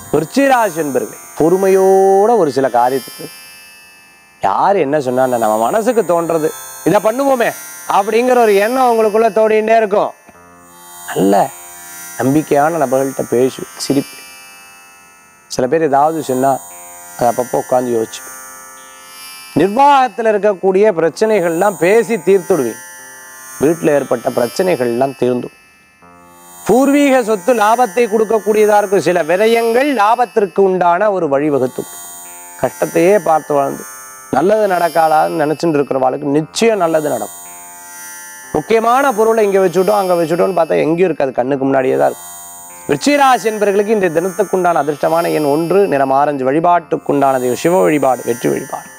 விருச்சிராசி என்பர்கள் பொறுமையோட ஒரு சில காரியத்துக்கு யார் என்ன சொன்னா நம்ம மனசுக்கு தோன்றது இதை பண்ணுவோமே அப்படிங்கிற ஒரு எண்ணம் உங்களுக்குள்ள தோடிண்டே இருக்கும் நல்ல நம்பிக்கையான நபர்கள்ட்ட பேசு சிரிப்பு சில பேர் ஏதாவது சொன்னா அதை அப்பப்போ உட்காந்து யோசிச்சு நிர்வாகத்தில் இருக்கக்கூடிய பிரச்சனைகள்லாம் பேசி தீர்த்துடுவீங்க வீட்டில் ஏற்பட்ட பிரச்சனைகள்லாம் தீர்ந்துடும் பூர்வீக சொத்து லாபத்தை கொடுக்கக்கூடியதா இருக்கும் சில விரயங்கள் லாபத்திற்கு உண்டான ஒரு வழிவகுத்தும் கஷ்டத்தையே பார்த்து வாழ்ந்து நல்லது நடக்காதான்னு நினைச்சுட்டு இருக்கிறவாளுக்கு நிச்சயம் நல்லது நடக்கும் முக்கியமான பொருளை இங்க வச்சுட்டோம் அங்க வச்சுட்டோம்னு பார்த்தா எங்கேயும் இருக்காது கண்ணுக்கு முன்னாடியே தான் இருக்கும் விருச்சிகராசி என்பவர்களுக்கு இன்றைய தினத்துக்குண்டான அதிர்ஷ்டமான எண் ஒன்று நிறம் ஆரஞ்சு வழிபாட்டுக்குண்டான தெய்வம் சிவ வழிபாடு வெற்றி வழிபாடு